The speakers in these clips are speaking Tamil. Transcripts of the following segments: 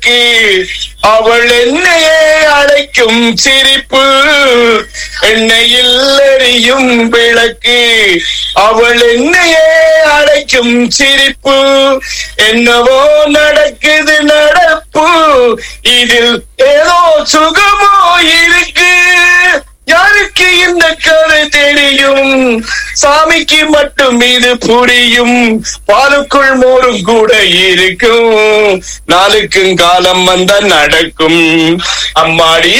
விளக்கு அவள் என்னையே அழைக்கும் சிரிப்பு எண்ணெயில் எரியும் விளக்கு அவள் என்னையே அழைக்கும் சிரிப்பு என்னவோ நடக்குது நடப்பு இதில் ஏதோ சுகமோ இருக்கு யாருக்கு இந்த கதை தெரியும் சாமிக்கு மட்டும் இது புரியும் பாலுக்குள் மோரும் கூட இருக்கும் நாளுக்கும் காலம் வந்தா நடக்கும் அம்மாடி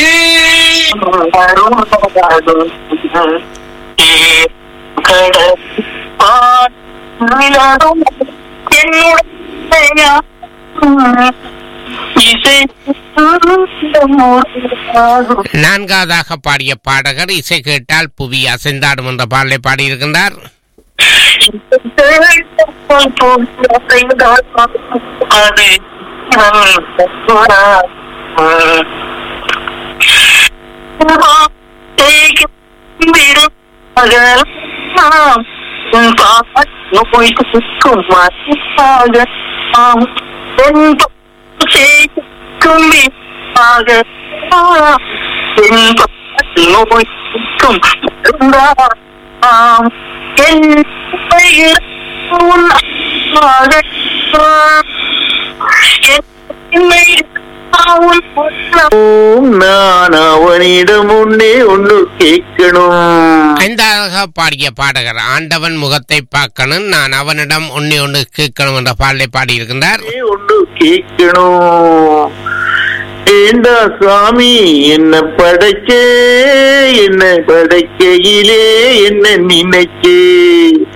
நான்காவதாக பாடிய பாடகர் இசை கேட்டால் புவி அசைந்தாடும் என்ற பாடலை பாடியிருக்கின்றார் நான் அவனிடம் முன்னே ஒண்ணு கேட்கணும் ஐந்தாக பாடிய பாடகர் ஆண்டவன் முகத்தை பார்க்கணும் நான் அவனிடம் ஒன்னே ஒன்று கேட்கணும் என்ற பாடலை பாடியிருக்கின்றார் ஒண்ணு கேட்கணும் ஏண்டா சாமி என்ன படைக்க என்ன படைக்கையிலே என்ன நினைக்க